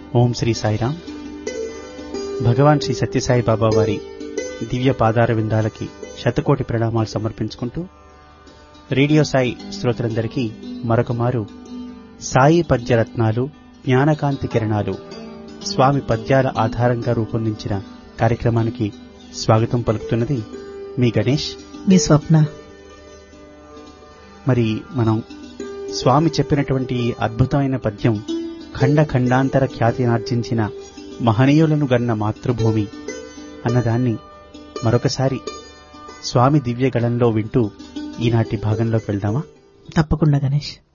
ఓం శ్రీ సాయిరాం భగవాన్ శ్రీ సత్యసాయి బాబా వారి దివ్య పాదార విందాలకి శతకోటి ప్రణామాలు సమర్పించుకుంటూ రేడియో సాయి శ్రోతలందరికీ మరొక మారు సాయి పద్యరత్నాలు జ్ఞానకాంతి కిరణాలు స్వామి పద్యాల ఆధారంగా రూపొందించిన కార్యక్రమానికి స్వాగతం పలుకుతున్నది మీ గణేష్ మీ స్వప్న మరి మనం స్వామి చెప్పినటువంటి ఈ అద్భుతమైన పద్యం ఖండ ఖండాంతర ఖ్యాతినార్జించిన మహనీయులను గన్న మాతృభూమి అన్నదాన్ని మరొకసారి స్వామి దివ్య గళంలో వింటూ ఈనాటి భాగంలోకి వెళ్దామా తప్పకుండా గణేష్